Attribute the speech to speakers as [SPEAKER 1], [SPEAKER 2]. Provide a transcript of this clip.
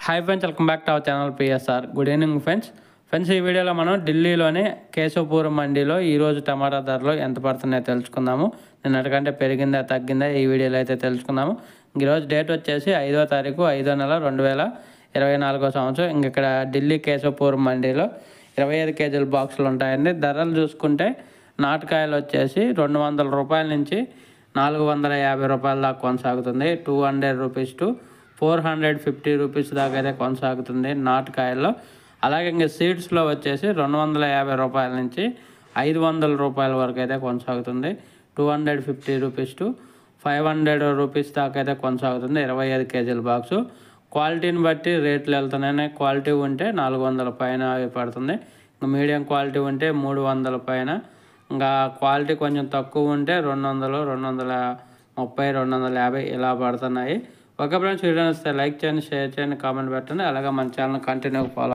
[SPEAKER 1] hi friends welcome back to our channel PSR good evening friends friends ఈ వీడియోలో మనం ఢిల్లీలోని కేశవపూర్ మండీలో ఈరోజు టమాటా ధరలు ఎంత పడుతున్నాయో తెలుసుకుందాము నిన్నటికంటే పెరిగిందా తగ్గిందా ఈ వీడియోలో అయితే తెలుసుకుందాము ఈరోజు డేట్ వచ్చేసి ఐదో తారీఖు ఐదో నెల రెండు వేల ఇరవై నాలుగో సంవత్సరం ఇంక ఇక్కడ ఢిల్లీ కేశవపూర్ మండీలో ఇరవై ఐదు కేజీల బాక్సులు ఉంటాయండి ధరలు చూసుకుంటే నాటకాయలు వచ్చేసి రెండు వందల రూపాయల నుంచి నాలుగు వందల యాభై రూపాయల దాకా కొనసాగుతుంది two hundred rupees to four hundred fifty rupees దాకా అయితే కొనసాగుతుంది నాటుకాయల్లో అలాగే ఇంకా సీడ్స్లో వచ్చేసి రెండు వందల యాభై రూపాయల నుంచి ఐదు వందల రూపాయల వరకు అయితే కొనసాగుతుంది two hundred fifty rupees to five hundred rupees దాకా అయితే కొనసాగుతుంది ఇరవై ఐదు కేజీల బాక్సు క్వాలిటీని బట్టి రేట్లు వెళ్తున్నాయి క్వాలిటీ ఉంటే నాలుగు వందల పైన అవి పడుతుంది ఇంకా మీడియం క్వాలిటీ ఉంటే మూడు వందల పైన ఇంకా క్వాలిటీ కొంచెం తక్కువ ఉంటే రెండు వందలు రెండు వందల ముప్పై రెండు వందల యాభై ఇలా పడుతున్నాయి ఒక ఫ్రెండ్స్ వీడియో వస్తే లైక్ చేయండి షేర్ చేయండి కామెంట్ పెట్టండి అలాగే మన ఛానల్ కంటిన్యూ ఫాలో